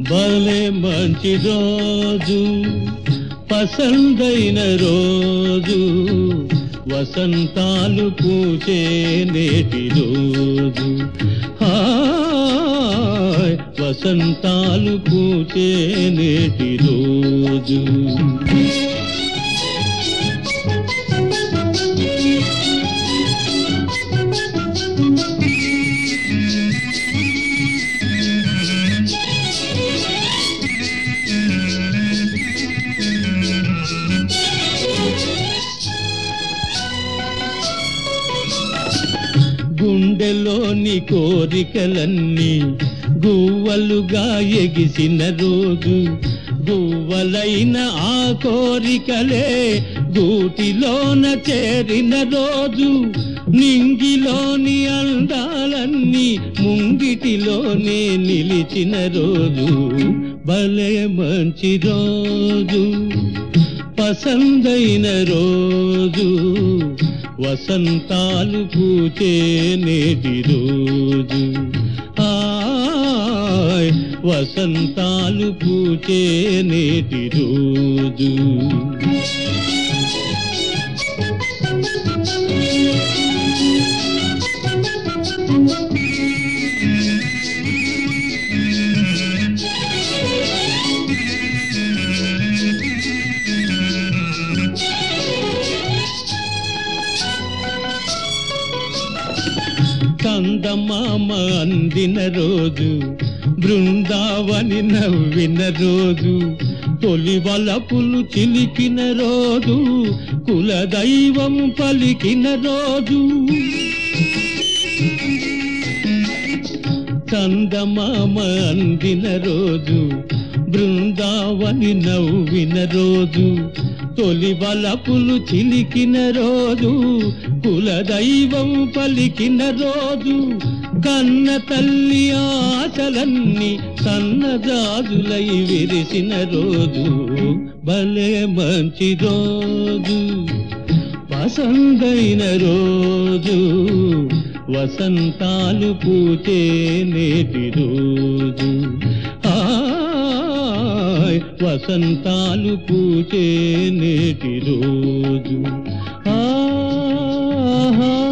భలే మంచి రోజు పసందైన రోజు వసంతాలు పూచే నేటి రోజు హాయ్ వసంతాలు పూచే నేటి రోజు గుండెలోని కోరికలన్నీ గువ్వలుగా ఎగిసిన రోజు గువ్వలైన ఆ కోరికలే గూటిలోన చేరిన రోజు నింగిలోని అందాలన్నీ ముంగిటిలోనే నిలిచిన రోజు భలే మంచి రోజు పసందైన రోజు వసంతాలు పూచే నేటి రోజు ఆయ్ వసంతాలు పూచే నేటి రోజు కందమామ అందిన రోజు బృందావని నవ్విన రోజు తొలి వలపులు చిలికిన రోజు కులదైవం పలికిన రోజు చందమామ అందిన రోజు బృందావని నవ్విన రోజు తొలి బలపులు చిలికిన రోజు కులదైవం పలికిన రోజు కన్న తల్లి ఆశలన్నీ సన్నజాజులై విరిసిన రోజు భలే మంచి రోజు వసంతైన రోజు వసంతాలు పూచే నేటి రోజు ఆయ్ వసంతాలు పూచే నేటి రోజు ఆహా